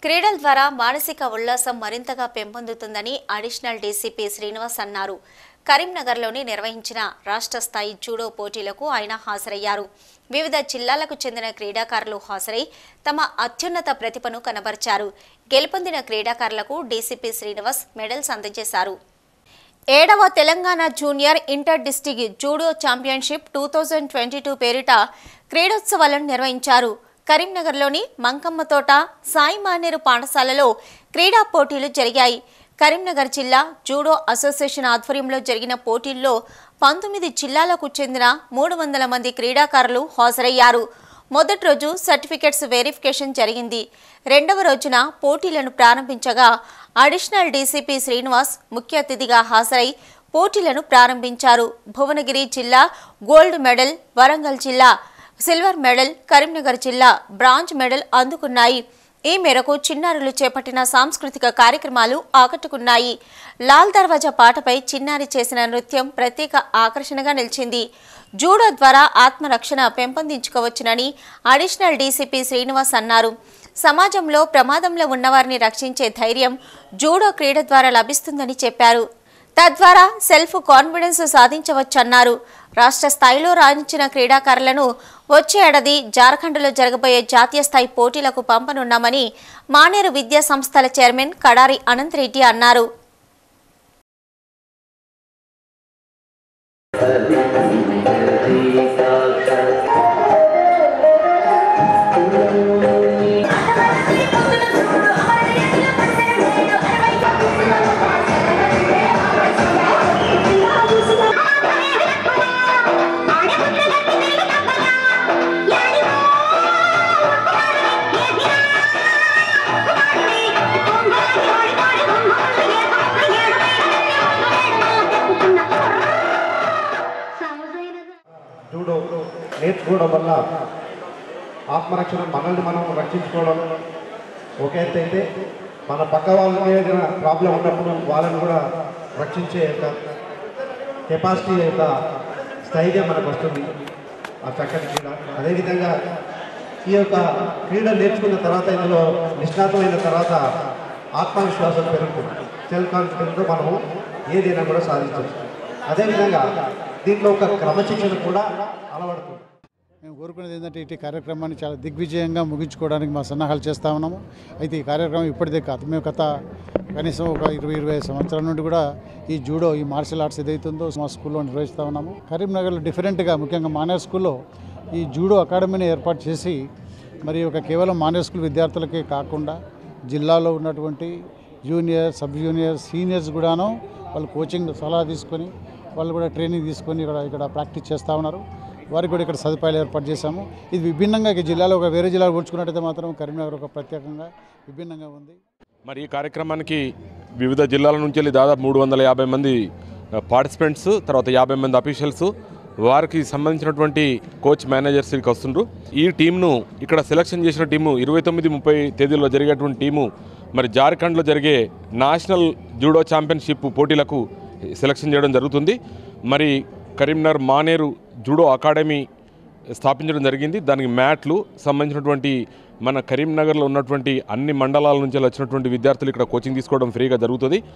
క్రీడల ద్వారా మానసిక ఉల్లాసం మరింతగా పెంపొందుతుందని అడిషనల్ డీసీపీ శ్రీనివాస్ అన్నారు కరీంనగర్లోని నిర్వహించిన రాష్ట్ర స్థాయి జూడో పోటీలకు ఆయన హాజరయ్యారు వివిధ జిల్లాలకు చెందిన క్రీడాకారులు హాజరై తమ అత్యున్నత ప్రతిభను కనబరిచారు గెలుపొందిన క్రీడాకారులకు డీసీపీ శ్రీనివాస్ మెడల్స్ అందజేశారు ఏడవ Telangana junior inter district judo championship two thousand twenty two పేరిట క్రీడోత్సవాలను నిర్వహించారు కరీంనగర్లోని మంకమ్మతోట సాయి మానేరు పాఠశాలలో క్రీడా పోటీలు జరిగాయి కరీంనగర్ జిల్లా జూడో అసోసియేషన్ ఆధ్వర్యంలో జరిగిన పోటీల్లో పంతొమ్మిది జిల్లాలకు చెందిన మూడు వందల మంది క్రీడాకారులు హాజరయ్యారు మొదటి రోజు సర్టిఫికెట్స్ వెరిఫికేషన్ జరిగింది రెండవ రోజున పోటీలను ప్రారంభించగా అడిషనల్ డీసీపీ శ్రీనివాస్ ముఖ్య అతిథిగా హాజరై పోటీలను ప్రారంభించారు భువనగిరి జిల్లా గోల్డ్ మెడల్ వరంగల్ జిల్లా సిల్వర్ మెడల్ కరీంనగర్ జిల్లా బ్రాంజ్ మెడల్ అందుకున్నాయి ఈ మేరకు చిన్నారులు చేపట్టిన సాంస్కృతిక కార్యక్రమాలు ఆకట్టుకున్నాయి లాల్ దర్వాజా పాటపై చిన్నారి చేసిన నృత్యం ప్రత్యేక ఆకర్షణగా నిలిచింది జూడో ద్వారా ఆత్మరక్షణ పెంపొందించుకోవచ్చునని అడిషనల్ డీసీపీ శ్రీనివాస్ అన్నారు సమాజంలో ప్రమాదంలో ఉన్నవారిని రక్షించే ధైర్యం జూడో క్రీడ ద్వారా లభిస్తుందని చెప్పారు తద్వారా సెల్ఫ్ కాన్ఫిడెన్స్ సాధించవచ్చన్నారు రాష్ట్ర స్థాయిలో రాణించిన క్రీడాకారులను వచ్చే ఏడాది జార్ఖండ్లో జరగబోయే జాతీయ స్థాయి పోటీలకు పంపనున్నామని మానేరు విద్యా సంస్థల చైర్మన్ కడారి అనంతరెడ్డి అన్నారు జూడో నేర్చుకోవడం వల్ల ఆత్మరక్షణ మనల్ని మనం రక్షించుకోవడం ఒక ఎత్తు అయితే మన పక్క వాళ్ళకి ఏదైనా ప్రాబ్లం ఉన్నప్పుడు వాళ్ళని కూడా రక్షించే యొక్క కెపాసిటీ యొక్క స్థైర్యం మనకు వస్తుంది ఆ చక్కటి క్రీడ అదేవిధంగా ఈ యొక్క క్రీడ నేర్చుకున్న తర్వాత ఇందులో నిష్ణాతమైన తర్వాత ఆత్మవిశ్వాసం పెరుగుతుంది సెల్ఫ్ కాన్ఫిడెన్స్తో మనము ఏదైనా కూడా సాధించవచ్చు అదేవిధంగా దీంట్లో ఒక క్రమశిక్షణ కూడా అలవడుతుంది మేము కోరుకునేది ఏంటంటే ఇటు కార్యక్రమాన్ని చాలా దిగ్విజయంగా ముగించుకోవడానికి మా సన్నాహాలు చేస్తా ఉన్నాము అయితే ఈ కార్యక్రమం ఇప్పటిదే కాదు మేము గత కనీసం ఒక ఇరవై ఇరవై సంవత్సరాల నుండి కూడా ఈ జూడో ఈ మార్షల్ ఆర్ట్స్ ఏదైతుందో మా స్కూల్లో నిర్వహిస్తూ ఉన్నాము కరీంనగర్లో డిఫరెంట్గా ముఖ్యంగా మానేర్ స్కూల్లో ఈ జూడో అకాడమీని ఏర్పాటు చేసి మరి ఒక కేవలం మానేర్ స్కూల్ విద్యార్థులకే కాకుండా జిల్లాలో ఉన్నటువంటి జూనియర్ సబ్ జూనియర్ సీనియర్స్ కూడాను వాళ్ళు కోచింగ్ సలహా తీసుకొని వాళ్ళు కూడా ట్రైనింగ్ తీసుకొని ఇక్కడ ఇక్కడ ప్రాక్టీస్ చేస్తూ ఉన్నారు వారికి కూడా ఇక్కడ సదుపాయాలు ఏర్పాటు చేశాము ఇది విభిన్నంగా ఈ జిల్లాలో ఒక వేరే జిల్లాలో పోల్చుకున్నట్టయితే మాత్రం కరీంనగర్ ఒక ప్రత్యేకంగా విభిన్నంగా ఉంది మరి ఈ కార్యక్రమానికి వివిధ జిల్లాల నుంచి వెళ్ళి దాదాపు మూడు వందల యాభై మంది పార్టిసిపెంట్స్ తర్వాత యాభై మంది అఫీషియల్స్ వారికి సంబంధించినటువంటి కోచ్ మేనేజర్స్ ఇక్కడికి వస్తుండ్రు ఈ టీంను ఇక్కడ సెలక్షన్ చేసిన టీము ఇరవై తొమ్మిది ముప్పై తేదీల్లో జరిగేటువంటి టీము మరి జార్ఖండ్లో జరిగే నేషనల్ జూడో ఛాంపియన్షిప్ పోటీలకు సెలక్షన్ చేయడం జరుగుతుంది మరి కరీంనగర్ మానేరు జూడో అకాడమీ స్థాపించడం జరిగింది దానికి మ్యాట్లు సంబంధించినటువంటి మన కరీంనగర్లో ఉన్నటువంటి అన్ని మండలాల నుంచి వచ్చినటువంటి విద్యార్థులు ఇక్కడ కోచింగ్ తీసుకోవడం ఫ్రీగా జరుగుతుంది